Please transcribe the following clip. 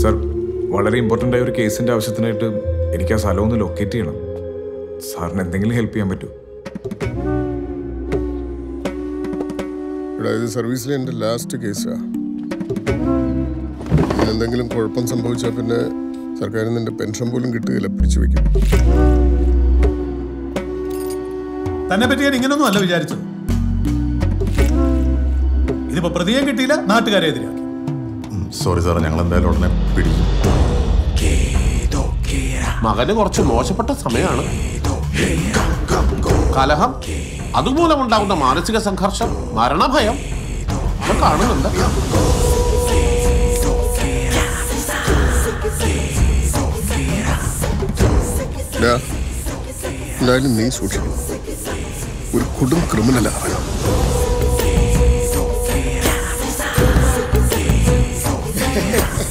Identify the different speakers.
Speaker 1: sir വളരെ important ആയ ഒരു കേസിൻ്റെ ആവശ്യത്തിനായിട്ട് എനിക്ക് ആ സ്ഥലം ഒന്ന് ലൊക്കേറ്റ് ചെയ്യണം സാറിന് എന്തെങ്കിലും ഹെൽപ്പ് ചെയ്യാൻ പറ്റുമോ
Speaker 2: എടാ ഇത് സർവീസിലെ എൻ്റെ ലാസ്റ്റ് കേസാ ഇതിനെന്തെങ്കിലും കുഴപ്പം സംഭവിച്ചാൽ പിന്നെ സർക്കാരിൽ നിന്റെ പെൻഷൻ പോലും കിട്ടുകയില്ല പിടിച്ചു വെക്കും
Speaker 3: തന്നെ പറ്റി ഞാൻ ഇങ്ങനൊന്നും അല്ല വിചാരിച്ചത് ഇതിപ്പോ പ്രതിയെ കിട്ടിയില്ല നാട്ടുകാരെ എതിരാക്കി
Speaker 4: സോറി സാർ ഞങ്ങൾ എന്തായാലും ഉടനെ പിടിക്കും
Speaker 5: മകന് കുറച്ച് മോശപ്പെട്ട സമയമാണ് കലഹം അതുമൂലം ഉണ്ടാകുന്ന മാനസിക സംഘർഷം മരണഭയം ഒക്കെ കാണുന്നുണ്ട്
Speaker 2: ഡാ, എന്തായാലും നീ സൂക്ഷിക്കണം ഒരു കൊടും ക്രിമിനലാണ് അവൻ